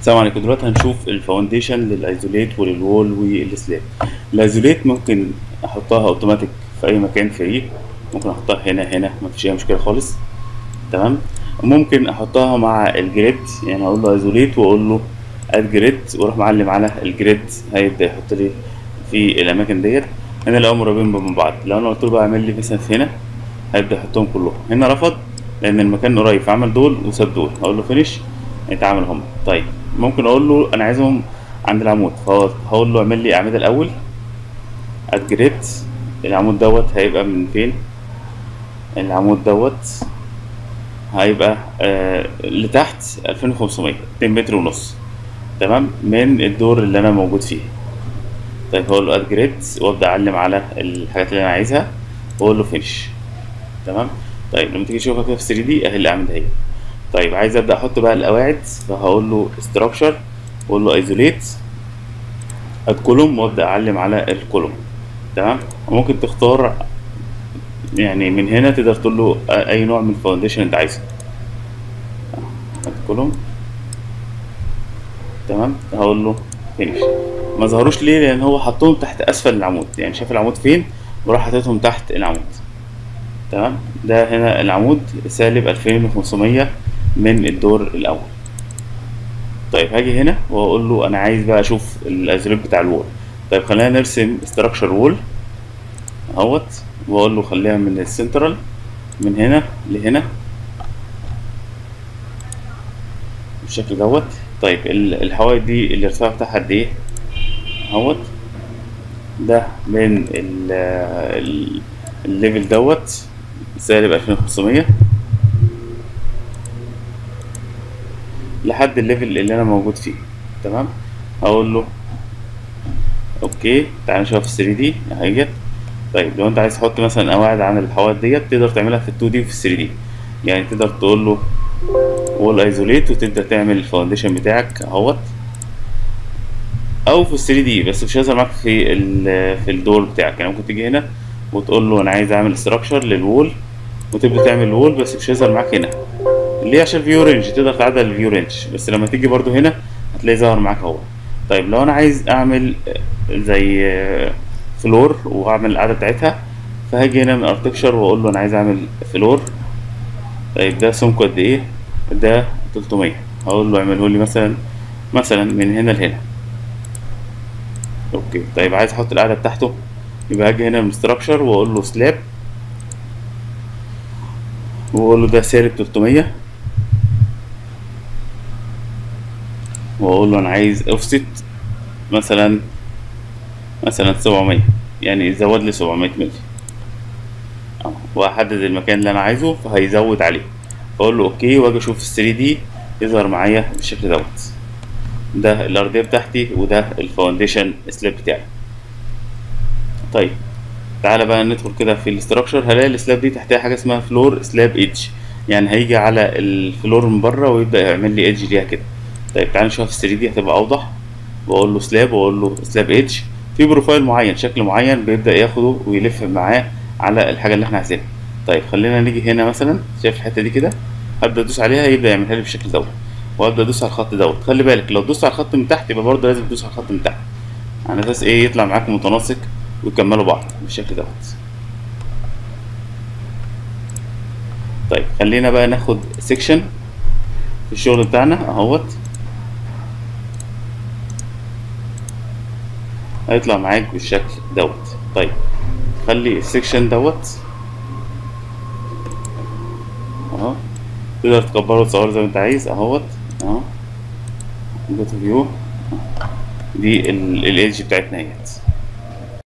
السلام عليكم دلوقتي هنشوف الفاونديشن للايزوليت وللوول والسلاب الايزوليت ممكن احطها اوتوماتيك في اي مكان فري ممكن احطها هنا هنا مفيش اي مشكله خالص تمام ممكن احطها مع الجريد يعني هقول له ايزوليت واقول له اد جريد واروح معلم على الجريد هيبدا يحط لي في الاماكن ديت هنا لو قريبين من بعض لو انا قلت له بقى اعمل لي مثلا هنا هيبدا يحطهم كلهم هنا رفض لان المكان قريب فعمل دول وساب دول هقول له فينيش اتعمل هم طيب ممكن اقول له انا عايزهم عند العمود فهقول له اعمل لي اعمده الاول اد جريد العمود دوت هيبقى من فين العمود دوت هيبقى آه لتحت 2500 2 متر ونص تمام من الدور اللي انا موجود فيه طيب هقول له اد جريد وابدا اعلم على الحاجات اللي انا عايزها واقول له فينش تمام طيب لما تيجي تشوفها كده في 3 دي اهي الاعمده اهي طيب عايز ابدا احط بقى القواعد فهقول له structure واقول له isolate اد كولوم وابدا اعلم على الكولوم تمام وممكن تختار يعني من هنا تقدر تقول له اي نوع من الفاونديشن انت عايزه اد كولوم تمام هقول له فينيش ما ظهروش ليه لان هو حطهم تحت اسفل العمود يعني شاف العمود فين وراح حاططهم تحت العمود تمام ده هنا العمود سالب 2500 من الدور الاول طيب هاجي هنا واقول له انا عايز بقى اشوف الايزوليت بتاع الوول طيب خلينا نرسم استراكشر وول اهوت واقول له خليها من السنترال من هنا لهنا بالشكل دوت طيب الحوائط دي الارتفاع بتاعها قد ايه اهوت ده من الليفل دوت سالب 2500 لحد الليفل اللي انا موجود فيه تمام هقول له اوكي تعال نشوف في 3 دي اهيت طيب لو انت عايز تحط مثلا قواعد عن الحوائط ديت تقدر تعملها في ال 2 دي وفي 3 دي يعني تقدر تقول له وول ايزوليت وتبدا تعمل الفاونديشن بتاعك اهوت او في 3 دي بس مش هيظهر معاك في في الدور بتاعك يعني ممكن تيجي هنا وتقول له انا عايز اعمل استراكشر للوول وتبدا تعمل وول بس مش هيظهر معاك هنا ليه عشان الفيو رينج تقدر تعدل الفيو رينج بس لما تيجي برضو هنا هتلاقي ظهر معاك اهو طيب لو انا عايز اعمل زي فلور وهعمل القاعده بتاعتها فهاجي هنا من ارتكشر واقول له انا عايز اعمل فلور طيب ده سمكه قد ايه ده 300 هقول له اعمله لي مثلا مثلا من هنا لهنا اوكي طيب عايز احط القاعده بتاعته يبقى هاجي هنا من ستراكشر واقول له سلاب واقول له ده سالب 300 واقول له انا عايز اوفست مثلا مثلا 700 يعني يزود لي 700 مللي واحدد المكان اللي انا عايزه فهيزود عليه اقول له اوكي واجي اشوف ال 3 دي يظهر معايا بالشكل دوت ده الارضيه بتاعتي وده الفاونديشن سلاب بتاعي طيب تعالى بقى ندخل كده في الاستراكشر هلاقي السلاب دي تحتها حاجه اسمها فلور سلاب ايدج يعني هيجي على الفلور من بره ويبدا يعمل لي ايدج ليها كده طيب تعالى نشوف في 3 دي هتبقى اوضح واقول له سلاب واقول له سلاب ايدج في بروفايل معين شكل معين بيبدا ياخده ويلف معاه على الحاجه اللي احنا عايزينها طيب خلينا نيجي هنا مثلا شايف الحته دي كده هبدا ادوس عليها يبدا يعملها لي بالشكل دوت وابدا ادوس على الخط دوت خلي بالك لو دوست على الخط من تحت يبقى برضه لازم تدوس على الخط من تحت على اساس ايه يطلع معاك متناسق ويكملوا بعض بالشكل دوت طيب خلينا بقى ناخد سيكشن في الشغل بتاعنا اهوت هيطلع معاك بالشكل دوت طيب خلي السيكشن دوت اهو تقدر تكبره وتصوره زي ما انت عايز اهوت اهو جو تو فيو دي الايدج بتاعتنا اهيت